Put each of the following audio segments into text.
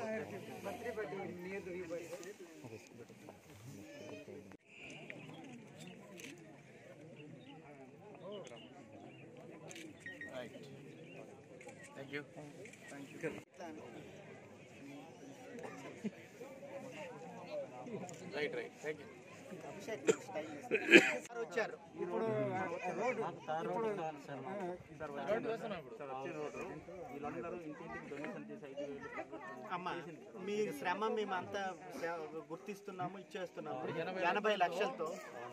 Right thank you thank you right right thank you sir వచ్చారు ఇప్పుడు road వేస్తున్నాం ఇప్పుడు వీళ్ళందరూ ఇంటింటికి డొనేషన్ చేసి ఐదు వేలు అమ్మ మీ శ్రమ మేమంతా శ్ర- గుర్తిస్తున్నాము ఇచ్చేస్తున్నాము ఎనభై లక్షలతో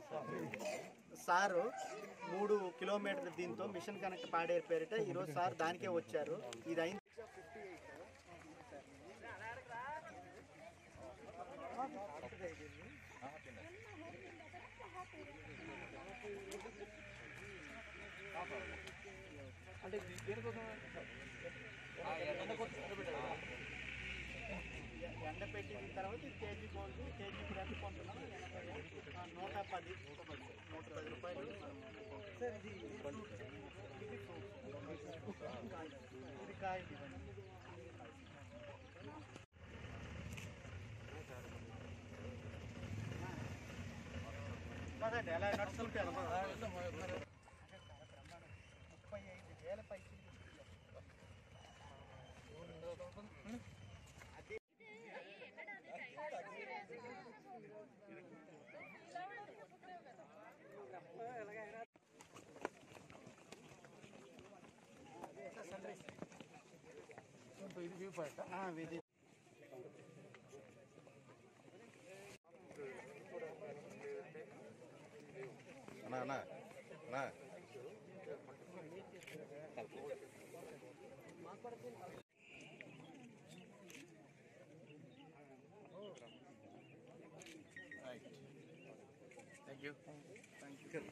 సారు మూడు కిలోమీటర్ల దీంతో మిషన్ కనెక్ట్ పాడేరు పేరిట ఈరోజు సార్ దానికే వచ్చారు ఇది అయిన అంటే దేనికోసం ఎండ పెట్టిన తర్వాత ఇది కేజీ గోల్డ్ కేజీ ఇప్పుడు ఎంత కొంటున్నాం ఆ, నూట పది నూట పది రూపాయలు ఇది కాయలు ఇవ్వండి. పదండి అలా నడుచుకుంటే వెళ్దాం. ముప్పై ఐదు వేల పైసలు ఇది వ్యూ పాయింట్ ఆ, ఇది అన్నా అన్నా అన్నా right thank you thank you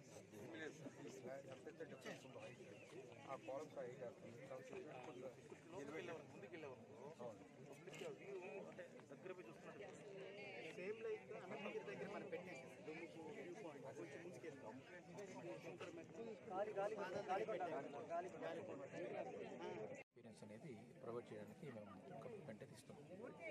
same like Anantagiri దగ్గర మనం పెట్టేసి దుమ్ముకు వ్యూ పాయింట్ కొంచెం ముందుకెళ్తాం గాలి గాలి గాలి పెట్టాము గాలి గాలి ఎక్స్పీరియన్స్ అనేది ప్రొవైడ్ చేయడానికి మేము కమిట్మెంట్ అయితే ఇస్తున్నాం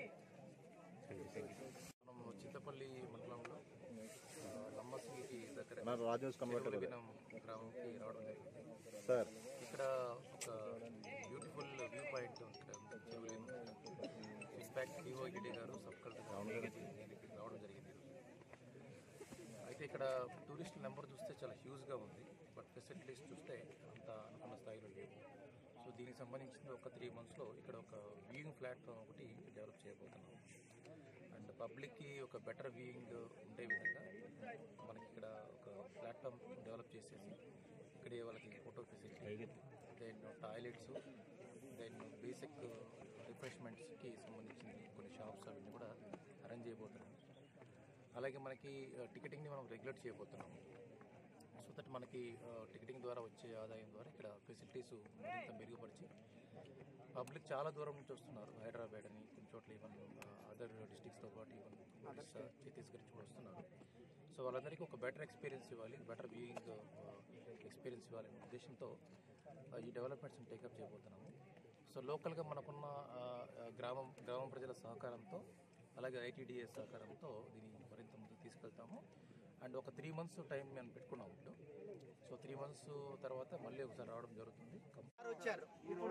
మనం చింతపల్లి మండలంలో ఆ, లంబసింగికి దగ్గర నా రాజు కన్వర్టర్ చెరువులవినం గ్రామంకి రావడం జరిగింది సార్ ఇక్కడ ఒక బ్యూటిఫుల్ వ్యూ పాయింట్ ఇక్కడ చెరువులవినం ఇన్ఫాక్ట్ డిఓగిడి గారు సబ్ కలెక్టర్ గారు నేను ఇక్కడికి రావడం జరిగింది ఈరోజు. అయితే ఇక్కడ టూరిస్ట్ నెంబర్ చూస్తే చాలా హ్యూజ్గా ఉంది బట్ ఫెసిలిటీస్ చూస్తే అంత అనుకున్న స్థాయిలో లేవు సో దీనికి సంబంధించిన ఒక త్రీ మంత్స్లో ఇక్కడ ఒక వ్యూయింగ్ ప్లాట్ఫామ్ ఒకటి డెవలప్ చేయబోతున్నాం అండ్ పబ్లిక్కి ఒక బెటర్ వ్యూయింగ్ ఉండే విధంగా మనకి ఇక్కడ ఒక ప్లాట్ఫామ్ డెవలప్ చేసేసి ఇక్కడ వాళ్ళకి photo facility then toilets then basic రిఫ్రెష్మెంట్స్కి సంబంధించిన కొన్ని షాప్స్ అవన్నీ కూడా అరేంజ్ చేయబోతున్నాం అలాగే మనకి టికెటింగ్ని మనం రెగ్యులేట్ చేయబోతున్నాం సో దట్ మనకి టికెటింగ్ ద్వారా వచ్చే ఆదాయం ద్వారా ఇక్కడ ఫెసిలిటీస్ మరింత మెరుగుపరిచి పబ్లిక్ చాలా దూరం నుంచి వస్తున్నారు హైదరాబాద్ అని కొన్ని చోట్ల ఈవెన్ అదర్ డిస్టిక్స్తో పాటు ఈవెన్ ఒడిస్సా ఛత్తీస్గఢ్ నుంచి కూడా వస్తున్నారు సో వాళ్ళందరికీ ఒక బెటర్ ఎక్స్పీరియన్స్ ఇవ్వాలి బెటర్ వ్యూయింగ్ ఎక్స్పీరియన్స్ ఇవ్వాలనే ఉద్దేశంతో ఆ, ఈ డెవలప్మెంట్స్ని టేకప్ చేయబోతున్నాము సో లోకల్గా మనకున్న ఆ, ఆ, గ్రామం గ్రామం ప్రజల సహకారంతో అలాగే ఐటీడీఏ సహకారంతో దీన్ని మరింత ముందుకు తీసుకెళ్తాము అండ్ ఒక త్రీ మంత్స్ టైం మేము పెట్టుకున్నాం ఇప్పుడు సో త్రీ మంత్స్ తర్వాత మళ్ళీ ఒకసారి రావడం జరుగుతుంది కం- సార్ వచ్చారు ఇప్పుడు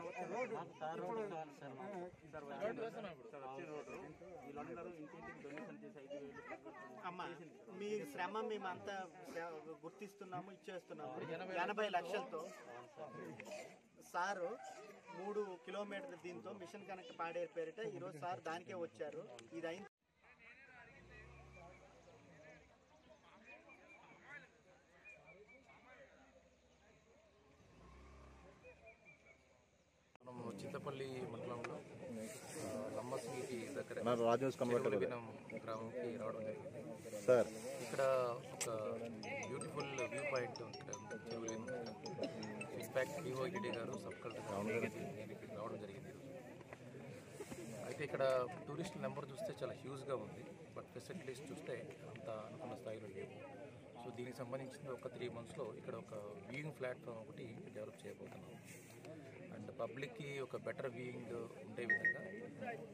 రోడ్డు వేస్తున్నాం ఇప్పుడు సార్ వచ్చే రోడ్డు వీళ్ళందరూ ఇంటింటికి డొనేషన్ చేసి ఐదు వేలు అమ్మ మీ శ్రమ మేమంతా శ్ర- గుర్తిస్తున్నాము ఇచ్చేస్తున్నాము ఎనభై లక్షలతో సారు మూడు కిలోమీటర్ల దీంతో మిషన్ కనెక్ట్ పాడేరు పేరిట ఈరోజు సార్ దానికే వచ్చారు ఇది అయిన మనం చింతపల్లి మండలంలో ఆ, లంబసింగికి దగ్గర నా రాజు కన్వర్టర్ చెరువులవినం గ్రామంకి రావడం జరిగింది సార్ ఇక్కడ ఒక బ్యూటిఫుల్ వ్యూ పాయింట్ ఇక్కడ చెరువులవినం ఇన్ఫాక్ట్ డిఓగిడి గారు సబ్ కలెక్టర్ గారు నేను ఇక్కడికి రావడం జరిగింది ఈరోజు. అయితే ఇక్కడ టూరిస్ట్ నెంబర్ చూస్తే చాలా హ్యూజ్గా ఉంది బట్ ఫెసిలిటీస్ చూస్తే అంత అనుకున్న స్థాయిలో లేవు సో దీనికి సంబంధించిన ఒక త్రీ మంత్స్లో ఇక్కడ ఒక వ్యూయింగ్ ప్లాట్ఫామ్ ఒకటి డెవలప్ చేయబోతున్నాం అండ్ పబ్లిక్కి ఒక బెటర్ వ్యూయింగ్ ఉండే విధంగా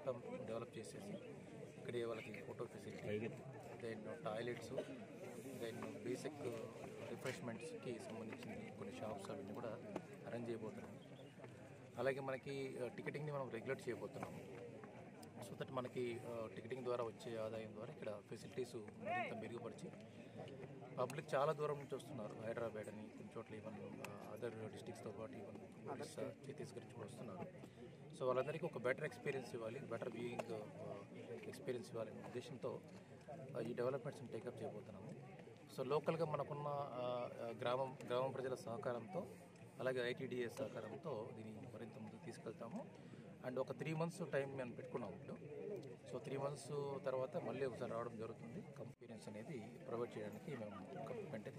మొత్తం డెవలప్ చేసేసి ఇక్కడ వాళ్ళకి photo facility then toilets then basic రిఫ్రెష్మెంట్స్కి సంబంధించిన కొన్ని షాప్స్ అవన్నీ కూడా అరేంజ్ చేయబోతున్నాం అలాగే మనకి టికెటింగ్ని మనం రెగ్యులేట్ చేయబోతున్నాము సో దట్ మనకి టికెటింగ్ ద్వారా వచ్చే ఆదాయం ద్వారా ఇక్కడ ఫెసిలిటీస్ మరింత మెరుగుపరిచి పబ్లిక్ చాలా దూరం నుంచి వస్తున్నారు హైదరాబాద్ అని కొన్ని చోట్ల ఈవెన్ అదర్ డిస్టిక్స్తో పాటు ఈవెన్ ఒడిస్సా ఛత్తీస్గఢ్ నుంచి కూడా వస్తున్నారు సో వాళ్ళందరికీ ఒక బెటర్ ఎక్స్పీరియన్స్ ఇవ్వాలి బెటర్ వ్యూయింగ్ ఎక్స్పీరియన్స్ ఇవ్వాలనే ఉద్దేశంతో ఆ, ఈ డెవలప్మెంట్స్ని టేకప్ చేయబోతున్నాము సో లోకల్గా మనకున్న ఆ, ఆ, గ్రామం గ్రామం ప్రజల సహకారంతో అలాగే ఐటీడీఏ సహకారంతో దీన్ని మరింత ముందుకు తీసుకెళ్తాము అండ్ ఒక త్రీ మంత్స్ టైం మేము పెట్టుకున్నాం ఇప్పుడు సో త్రీ మంత్స్ తర్వాత మళ్ళీ ఒకసారి రావడం జరుగుతుంది కంపెనీస్ అనేది ప్రొవైడ్ చేయడానికి మేము కమిట్మెంట్